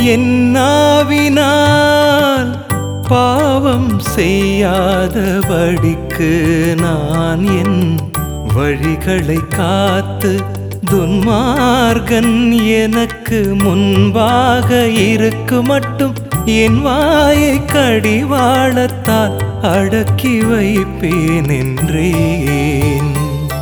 என்னாவினால் பாவம் செய்யாதபடிக்கு நான் என் வழிகளை காத்து துன்மார்கன் எனக்கு முன்பாக இருக்கு மட்டும் என் வாயை கடிவாளத்தால் அடக்கி வைப்பேன் என்றேன்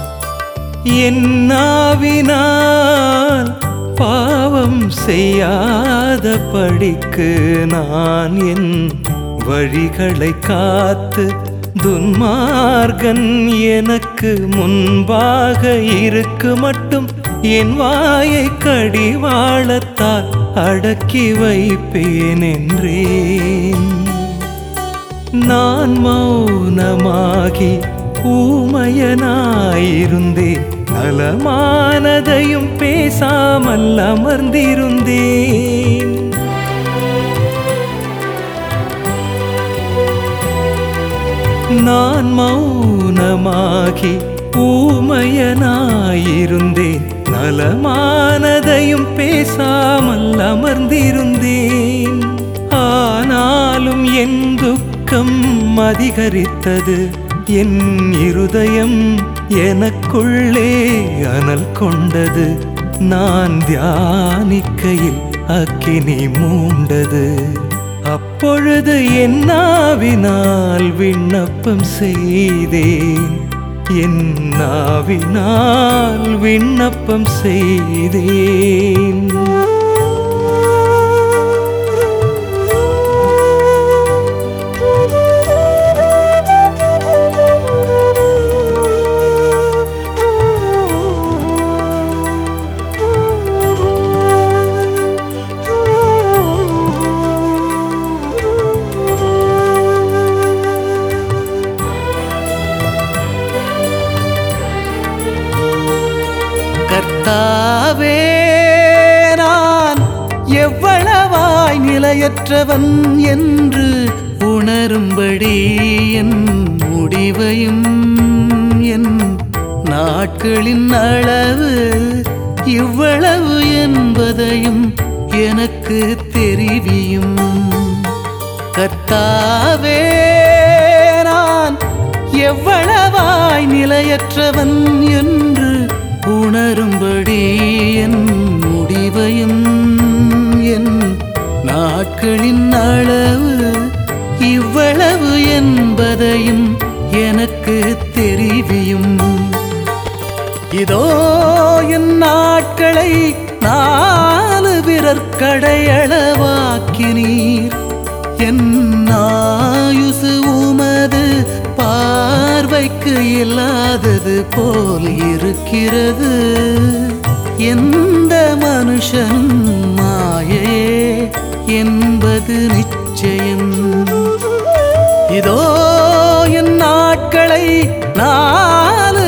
என்னாவினால் பாவம் செய்யாத படிக்கு நான் என் வழிகளை காத்து துன்மார்கன் எனக்கு முன்பாக இருக்கு மட்டும் என் வாயை கடிவாளத்தால் அடக்கி வைப்பேன் என்றேன் நான் மௌனமாகி ஊமையனாயிருந்தேன் நலமானதையும் பேசாமல் அமர்ந்திருந்தேன் நான் மௌனமாகி ஊமையனாயிருந்தேன் நலமானதையும் பேசாமல் அமர்ந்திருந்தேன் ஆனாலும் என் துக்கம் அதிகரித்தது என் இருதயம் எனக்குள்ளே அனல் கொண்டது நான் தியானிக்கையில் அக்கினி மூண்டது அப்பொழுது என்னாவினால் விண்ணப்பம் செய்தேன் என்னாவினால் விண்ணப்பம் செய்தேன் கர்த்தாவே நான் எவ்வளவாய் நிலையற்றவன் என்று உணரும்படி என் முடிவையும் என் நாட்களின் அளவு இவ்வளவு என்பதையும் எனக்கு தெரிவியும் கர்த்தாவே நான் எவ்வளவாய் நிலையற்றவன் என்று உணரும்படி என் முடிவையும் என் நாட்களின் அளவு இவ்வளவு என்பதையும் எனக்கு தெரிவியும் இதோ என் நாட்களை நாலு விரற்கடையளவாக்கினீர் என் ஆயுசு உமது பார்வைக்கு இல்லாதது போல் இருக்கிறது எந்த மனுஷனும் மாயையே என்பது நிச்சயம் இதோ என் நாட்களை நாலு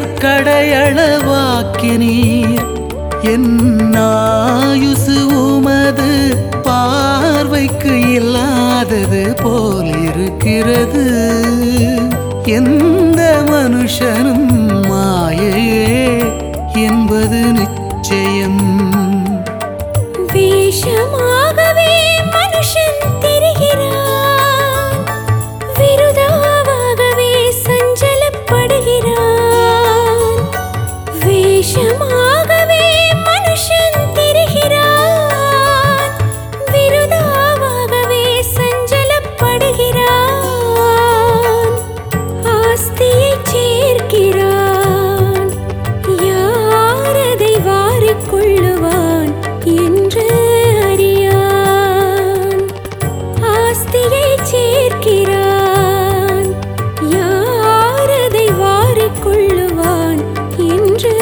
விரற்கடையளவாக்கினீர் என் ஆயுசு உமது பார்வைக்கு இல்லாதது போல் இருக்கிறது எந்த மனுஷனும் மாயையே என்பது நிச்சயம் வேஷமாகவே மனுஷன் தெரிகிறான் விருதாவாகவே சஞ்சலப்படுகிறான் வேஷமாகவே மனுஷன் தெரிகிறான் விருதாவாகவே சஞ்சலப்படுகிறான் ஆஸ்தியைச் சேர்க்கிறான் யார் அதை வாரிக் கொள்ளுவான் என்று அறியான் ஆஸ்தியைச் சேர்க்கிறான் யார் அதை வாரிக் கொள்ளுவான் என்று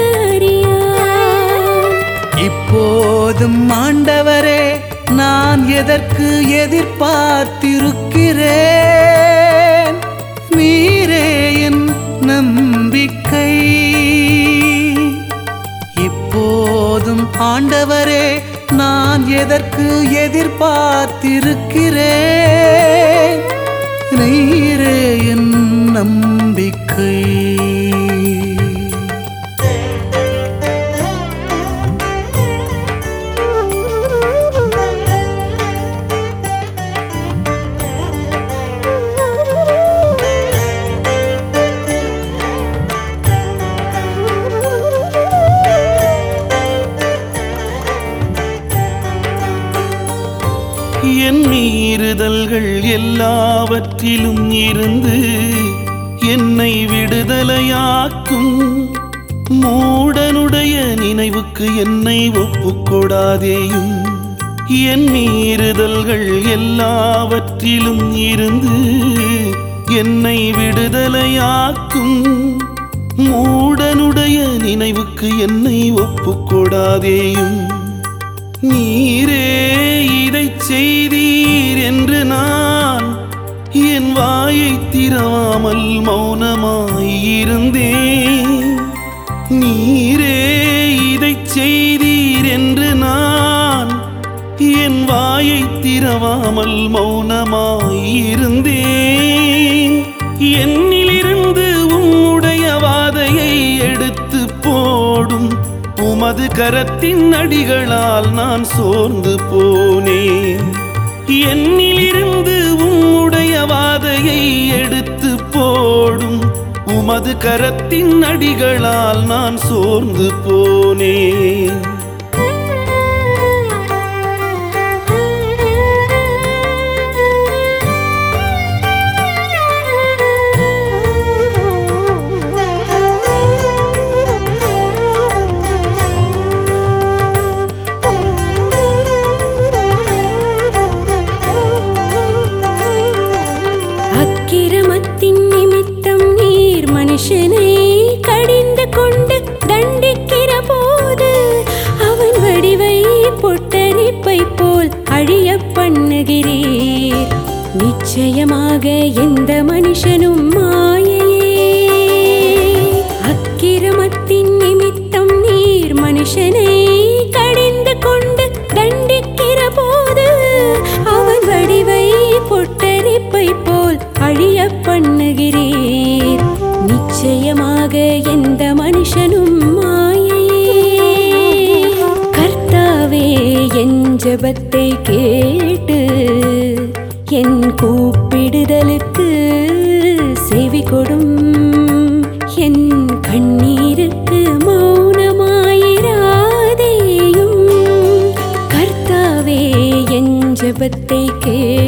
அறியான் இப்போதும் ஆண்டவரே நான் எதற்கு எதிர்பார்த்திருக்கிறேன் நீரே என் நம்பிக்கை இப்போதும் ஆண்டவரே நான் எதற்கு எதிர்பார்த்திருக்கிறேன் நீரே என் நம்பிக்கை மீறுதல்கள் எல்லாவற்றிலும் இருந்து என்னை விடுதலையாக்கும் மூடனுடைய நினைவுக்கு என்னை ஒப்புக்கொடாதேயும் என் மீறுதல்கள் எல்லாவற்றிலும் இருந்து என்னை விடுதலையாக்கும் மூடனுடைய நினைவுக்கு என்னை ஒப்புக்கொடாதேயும் நீரே இதைச் செய்தீர் என்று நான் என் வாயை திறவாமல் மௌனமாயிருந்தேன் நீரே இதைச் செய்தீர் என்று நான் என் வாயை திறவாமல் மௌனமாயிருந்தேன் என்னிலிருந்து உம்முடைய வாதையை எடுத்து போடும் உமது கரத்தின் அடிகளால் நான் சோர்ந்து போனேன் என்னிலிருந்து உம்முடைய வாதையை எடுத்து போடும் உமது கரத்தின் அடிகளால் நான் சோர்ந்து போனேன் அக்கிரமத்தின் நிமித்தம் நீர் மனுஷனை கடிந்து கொண்டு தண்டிக்கிற போது அவன் வடிவை பொட்டரிப்பை போல் அழிய பண்ணுகிறீர் நிச்சயமாக எந்த மனுஷனும் மாயையே அக்கிரமத்தின் நிமித்தம் நீர் மனுஷனை கடிந்து கொண்டு தண்டிக்கிற போது அவன் வடிவை பொட்டரிப்பை போல் அழிய பண்ணுகிறீர் நிச்சயமாக எந்த மனுஷனும் மாயையே கர்த்தாவே என் ஜெபத்தை கேட்டு என் கூப்பிடுதலுக்கு செவி கொடும் என் கண்ணீருக்கு மௌனமாயிராதேயும் கர்த்தாவே என் ஜெபத்தை கேட்டு